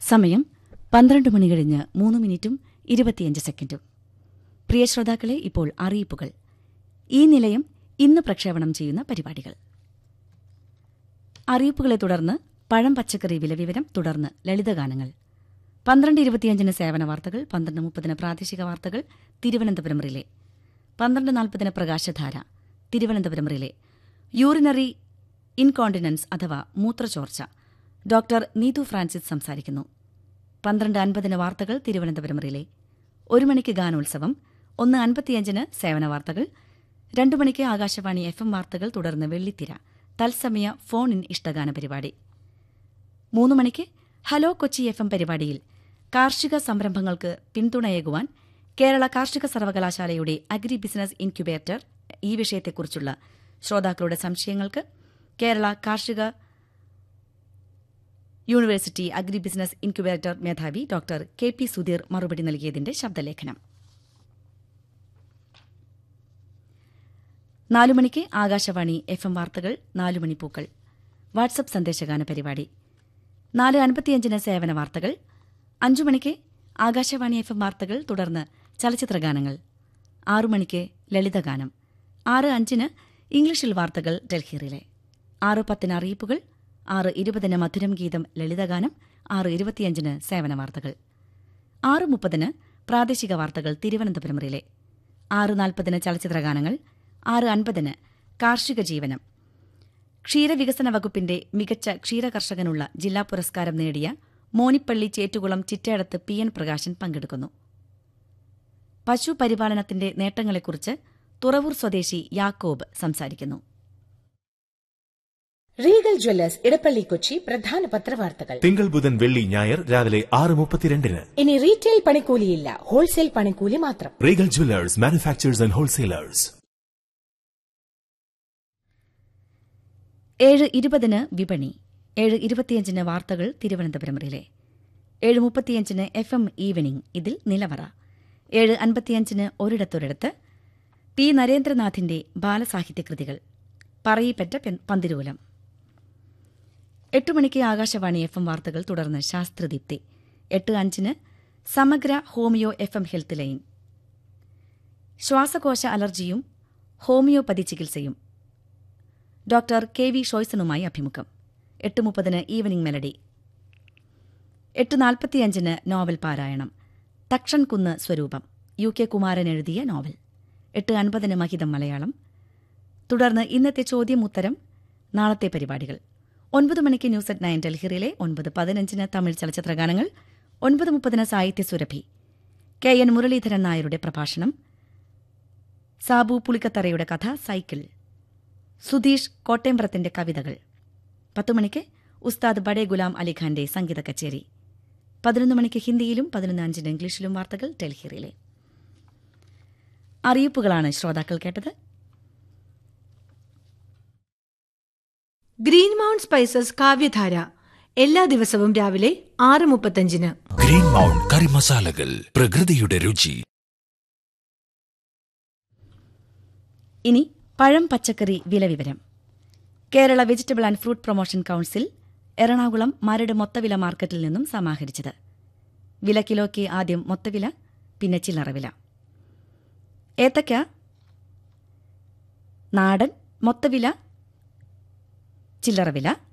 സമയം പന്ത്രണ്ട് മണി കഴിഞ്ഞ് മൂന്ന് മിനിറ്റും ഇരുപത്തിയഞ്ച് സെക്കൻഡും പ്രിയ ശ്രോതാക്കളെ ഇപ്പോൾ അറിയിപ്പുകൾ ഈ നിലയം ഇന്ന് പ്രക്ഷേപണം ചെയ്യുന്ന പരിപാടികൾ അറിയിപ്പുകളെ തുടർന്ന് പഴം പച്ചക്കറി വിലവിവരം തുടർന്ന് ലളിതഗാനങ്ങൾ പന്ത്രണ്ട് ഇരുപത്തിയഞ്ചിന് സേവന വാർത്തകൾ പന്ത്രണ്ട് മുപ്പതിന് പ്രാദേശിക വാർത്തകൾ തിരുവനന്തപുരം റിലേ പന്ത്രണ്ട് നാൽപ്പതിന് പ്രകാശധാര തിരുവനന്തപുരം റിലേ യൂറിനറി ഇൻകോണ്ടിനൻസ് അഥവാ മൂത്രചോർച്ച ഡോക്ടർ നീതു ഫ്രാൻസിസ് സംസാരിക്കുന്നു പന്ത്രണ്ട് അൻപതിന് വാർത്തകൾ തിരുവനന്തപുരം റിലേ ഒരു മണിക്ക് ഗാനോത്സവം ഒന്ന് അൻപത്തിയഞ്ചിന് സേവന വാർത്തകൾ രണ്ടു മണിക്ക് ആകാശവാണി എഫ് എം വാർത്തകൾ തുടർന്ന് വെള്ളിത്തിര തത്സമയ ഫോൺ ഇൻ ഇഷ്ടഗാന പരിപാടി മൂന്ന് മണിക്ക് ഹലോ കൊച്ചി എഫ് എം പരിപാടിയിൽ കാർഷിക സംരംഭങ്ങൾക്ക് പിന്തുണയേകുവാൻ കേരള കാർഷിക സർവകലാശാലയുടെ അഗ്രി ബിസിനസ് ഇൻക്യുബേറ്റർ ഈ വിഷയത്തെക്കുറിച്ചുള്ള ശ്രോതാക്കളുടെ സംശയങ്ങൾക്ക് കേരള കാർഷിക യൂണിവേഴ്സിറ്റി അഗ്രി ബിസിനസ് ഇൻക്യുബേറ്റർ മേധാവി ഡോക്ടർ കെ പി സുധീർ മറുപടി നൽകിയതിന്റെ ശബ്ദലേഖനം നാലു മണിക്ക് ആകാശവാണി എഫ് എം വാർത്തകൾ നാലുമണി പൂക്കൾ വാട്സപ്പ് സന്ദേശഗാന പരിപാടി നാല് അൻപത്തിയഞ്ചിന് സേവന വാർത്തകൾ അഞ്ചു മണിക്ക് ആകാശവാണി എഫ് എം വാർത്തകൾ തുടർന്ന് ചലച്ചിത്രഗാനങ്ങൾ ആറു മണിക്ക് ലളിതഗാനം ആറ് അഞ്ചിന് ഇംഗ്ലീഷിൽ വാർത്തകൾ ഡൽഹിയിലെ ആറ് പത്തിന് അറിയിപ്പുകൾ ആറ് ഇരുപതിന് മധുരം ഗീതം ലളിതഗാനം ആറ് ഇരുപത്തിയഞ്ചിന് സേവന വാർത്തകൾ ആറ് മുപ്പതിന് പ്രാദേശിക വാർത്തകൾ തിരുവനന്തപുരം റിലേ ആറ് നാൽപ്പതിന് ചലച്ചിത്രഗാനങ്ങൾ ആറ് അൻപതിന് കാർഷിക ജീവനം ക്ഷീരവികസന വകുപ്പിന്റെ മികച്ച ക്ഷീരകർഷകനുള്ള ജില്ലാ പുരസ്കാരം നേടിയ മോനിപ്പള്ളി ചേറ്റുകുളം ചിറ്റേടത്ത് പി എൻ പ്രകാശൻ പങ്കെടുക്കുന്നു പശു പരിപാലനത്തിന്റെ നേട്ടങ്ങളെക്കുറിച്ച് തുറവൂർ സ്വദേശി യാക്കോബ് സംസാരിക്കുന്നു റീഗൽ ജ്വല്ലേഴ്സ് ഇടപ്പള്ളി കൊച്ചി പ്രധാന പത്രവാർത്തകൾ തിങ്കൾ ബുധൻ വെള്ളി ഞായർ രാവിലെ ആറ് മുപ്പത്തിരണ്ടിന് ഇനി റീറ്റെയിൽ പണിക്കൂലിയില്ല ഹോൾസെയിൽ പണിക്കൂലി മാത്രം Regal jewellers manufacturers and wholesalers ഏഴ് ഇരുപതിന് വിപണി ഏഴ് ഇരുപത്തിയഞ്ചിന് വാർത്തകൾ തിരുവനന്തപുരം റിലേ ഏഴ് മുപ്പത്തിയഞ്ചിന് എഫ് എം ഈവനിംഗ് ഇതിൽ നിലവറ ഏഴ് അൻപത്തിയഞ്ചിന് ഒരിടത്തൊരിടത്ത് പി നരേന്ദ്രനാഥിന്റെ ബാലസാഹിത്യകൃതികൾ പറയിപ്പറ്റ പെൻ- പന്തിരൂലം എട്ട് മണിക്ക് ആകാശവാണി എഫ് എം വാർത്തകൾ തുടർന്ന് ശാസ്ത്രദീപ്തി എട്ട് അഞ്ചിന് സമഗ്ര homeo F M health line ശ്വാസകോശ അലർജിയും ഹോമിയോപ്പതി ചികിത്സയും ഡോക്ടർ കെ വി ഷോയ്സണുമായി അഭിമുഖം എട്ട് മുപ്പതിന് ഈവനിംഗ് മെലഡി എട്ട് നാൽപ്പത്തിയഞ്ചിന് നോവൽ പാരായണം തക്ഷൻ കുന്ന് സ്വരൂപം യു കെ കുമാരൻ എഴുതിയ നോവൽ എട്ട് അൻപതിന് മഹിതം മലയാളം തുടർന്ന് ഇന്നത്തെ ചോദ്യം ഉത്തരം നാളത്തെ പരിപാടികൾ ഒൻപത് മണിക്ക് ന്യൂസ് അറ്റ് നയൻ ഡൽഹിയിലെ ഒൻപത് പതിനഞ്ചിന് തമിഴ് ചലച്ചിത്രഗാനങ്ങൾ ഒൻപത് മുപ്പതിന് സാഹിത്യ സുരഭി കെ എൻ മുരളീധരൻ നായരുടെ പ്രഭാഷണം സാബു പുളിക്കത്തറയുടെ കഥ സൈക്കിൾ സുധീഷ് കോട്ടേമ്പ്രത്തിന്റെ കവിതകൾ പത്തുമണിക്ക് ഉസ്താദ് ബഡേ ഗുലാം അലിഖാന്റെ സംഗീത കച്ചേരി പതിനൊന്ന് മണിക്ക് ഹിന്ദിയിലും പതിനൊന്ന് അഞ്ചിന് ഇംഗ്ലീഷിലും വാർത്തകൾ ഡൽഹിയിലെ അറിയിപ്പുകളാണ് ശ്രോതാക്കൾ കേട്ടത് ഗ്രീൻ മൗണ്ട് സ്പൈസസ് കാവ്യധാര എല്ലാ ദിവസവും രാവിലെ ആറ് മുപ്പത്തഞ്ചിന് ഗ്രീൻ മൗണ്ട് കറി മസാലകൾ പ്രകൃതിയുടെ രുചി ഇനി പഴം പച്ചക്കറി വിലവിവരം Kerala vegetable and fruit promotion council Ernakulam Maradu മൊത്തവില മാർക്കറ്റിൽ നിന്നും സമാഹരിച്ചത് വില കിലോയ്ക്ക് ആദ്യം മൊത്തവില പിന്നെ ചില്ലറവില ഏത്തയ്ക്ക നാടൻ മൊത്തവില ചില്ലറവില